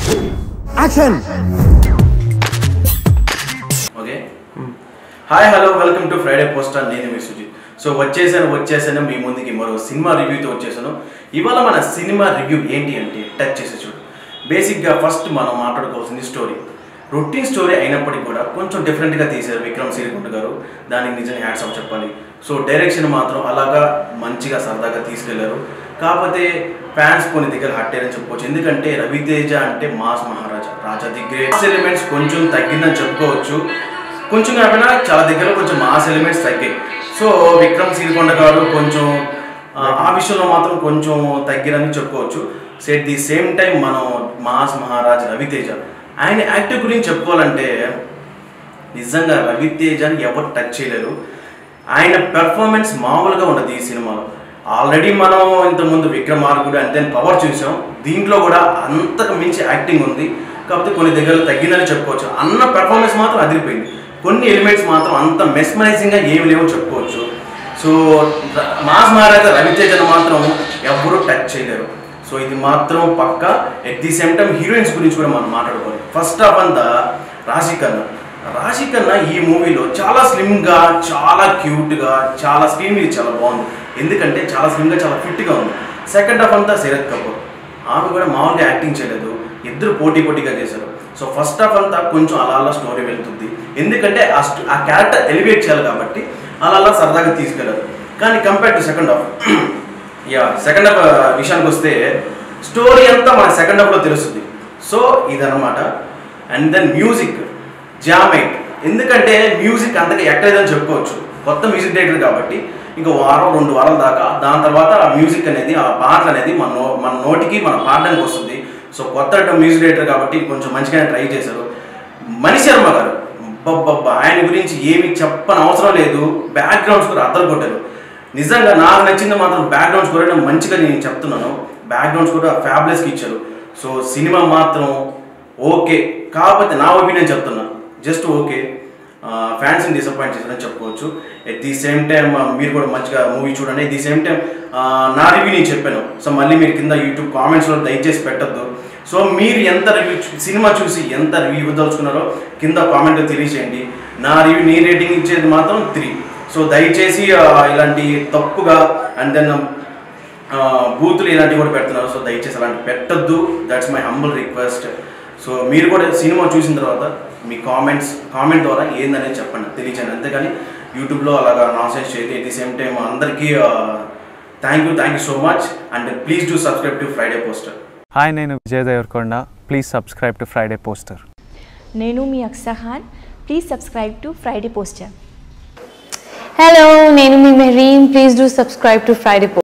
action okay hi hello welcome to Friday poster నేను మీ Sujith so వచ్చేసాను వచ్చేసాను మీ ముందుకి మరో సినిమా రివ్యూతో వచ్చేసాను ఇవాళ మన సినిమా రివ్యూ ఏంటి అంటే టచ్ చేసి చూడు బేసిక్గా ఫస్ట్ మనం మాట్లాడుకోవాల్సింది స్టోరీ రొటీన్ స్టోరీ అయినప్పటికీ కూడా కొంచెం డిఫరెంట్గా తీశారు విక్రమ్ సిరికొండ గారు దానికి నిజంగా హ్యాట్స్ ఆఫ్ చెప్పాలి సో డైరెక్షన్ మాత్రం అలాగా మంచిగా సరదాగా తీసుకెళ్లారు కాకపోతే ఫ్యాన్స్ కొన్ని దగ్గర హట్టారని చెప్పుకోవచ్చు ఎందుకంటే రవితేజ అంటే mass Maharaja Raja the greats elements కొంచెం తగ్గిందని చెప్పుకోవచ్చు కొంచెం కాకపోయినా చాలా దగ్గర కొంచెం మాస్ ఎలిమెంట్స్ తగ్గాయి సో విక్రమ్ సిరికొండ గారు కొంచెం ఆ, ఆ విషయంలో మాత్రం కొంచెం తగ్గిరని చెప్పుకోవచ్చు సెట్ ది సేమ్ టైం మనం మాస్ మహారాజ్ రవితేజ ఆయన యాక్టివ్ గురించి చెప్పుకోవాలంటే నిజంగా రవితేజని ఎవరు టచ్ చేయలేరు ఆయన పెర్ఫార్మెన్స్ మామూలుగా ఉండదు ఈ సినిమాలో ఆల్రెడీ మనం ఇంతకుముందు విక్రమార్కుడు అంతే పవర్ చూసాం దీంట్లో కూడా అంతకు మించి యాక్టింగ్ ఉంది కాకపోతే కొన్ని దగ్గర తగ్గిందని చెప్పుకోవచ్చు అన్న పెర్ఫార్మెన్స్ మాత్రం అదిరిపోయింది కొన్ని ఎలిమెంట్స్ మాత్రం అంత మెస్మరైజింగ్గా ఏమి లేవో చెప్పుకోవచ్చు సో ర- మాస్ మహారాజా రవితేజను మాత్రం ఎవరు టచ్ చేయలేరు సో ఇది మాత్రం పక్క at the same time heroines గురించి కూడా మనం మాట్లాడుకోవాలి ఫస్ట్ ఆఫ్ అంతా రాశి ఖన్నా రాశి ఖన్నా ఈ మూవీలో చాలా స్లిమ్గా చాలా క్యూట్గా చాలా స్క్రీన్ మీద చాలా బాగుంది ఎందుకంటే చాలా స్లిమ్గా చాలా ఫిట్గా ఉంది సెకండ్ హాఫ్ అంతా శరత్ కపూర్ ఆమె కూడా మామూలుగా యాక్టింగ్ చేయలేదు ఇద్దరు పోటీ పోటీగా చేశారు సో ఫస్ట్ హాఫ్ అంతా కొంచెం అలా అలా స్టోరీ వెళ్తుంది ఎందుకంటే ఆ స్ట్- ఆ క్యారెక్టర్ ఎలివేట్ చేయాలి కాబట్టి అలా అలా సరదాగా తీసుకెళ్ళారు కానీ compare to second half yeah second half విషయానికి వస్తే స్టోరీ అంతా మన సెకండ్ హాఫ్లో తెలుస్తుంది సో ఇదన్నమాట అండ్ దెన్ మ్యూజిక్ జామైట్ ఎందుకంటే మ్యూజిక్ అంతగా ఎక్కలేదని చెప్పుకోవచ్చు కొత్త మ్యూజిక్ డైరెక్టర్ కాబట్టి ఇంకా వారం రెండు వారాల దాకా దాని తర్వాత ఆ మ్యూజిక్ అనేది ఆ పాటలు అనేది మన నో మన నోటికి మన పాడడానికి వస్తుంది సో కొత్త మ్యూజిక్ డైరెక్టర్ కాబట్టి కొంచెం మంచిగానే ట్రై చేశారు మణి శర్మ గారు బబ్బబ్బా ఆయన గురించి ఏమి చెప్పని అవసరం లేదు బ్యాక్గ్రౌండ్స్ కూడా అద్దరు కొట్టారు నిజంగా నాకు నచ్చింది మాత్రం బ్యాక్గ్రౌండ్స్ కూడా మంచిగా నేను చెప్తున్నాను బ్యాక్గ్రౌండ్స్ కూడా ఫ్యాబ్లెస్కి ఇచ్చారు సో సినిమా మాత్రం ఓకే కాకపోతే నా ఒపీనియన్ చెప్తున్నా జస్ట్ ఓకే ఫ్యాన్స్ని డిసప్పాయింట్ చేశారని చెప్పుకోవచ్చు ఎట్ ది సేమ్ టైం మీరు కూడా మంచిగా మూవీ చూడండి ఎట్ ది సేమ్ టైం నా రివ్యూ నేను చెప్పాను సో మళ్ళీ మీరు కింద యూట్యూబ్ కామెంట్స్లో దయచేసి పెట్టద్దు సో మీరు ఎంత రివ్యూ సినిమా చూసి ఎంత రివ్యూ ఇవ్వదలుచుకున్నారో కింద కామెంట్లో తెలియజేయండి నా రివ్యూ నీ రేటింగ్ ఇచ్చేది మాత్రం త్రీ సో దయచేసి ఆ, ఇలాంటి తప్పుగా అండ్ దెన్ బూతులు ఇలాంటివి కూడా పెడుతున్నారు సో దయచేసి అలాంటి పెట్టద్దు that's my humble request so మీరు కూడా సినిమా చూసిన తర్వాత మీ కామెంట్స్ కామెంట్ ద్వారా ఏందనేది చెప్పండి తెలియచేయండి అంతేగాని యూట్యూబ్లో అలాగా నాన్సెన్స్ చేయదు ఎట్ ది సేమ్ టైం అందరికీ thank you thank you so much and please do subscribe to Friday poster hi నేను Vijay Deverakonda please subscribe to Friday poster నేను మీ Aksa Khan please subscribe to Friday poster Hello, నేను మీ Mehreen please do subscribe to Friday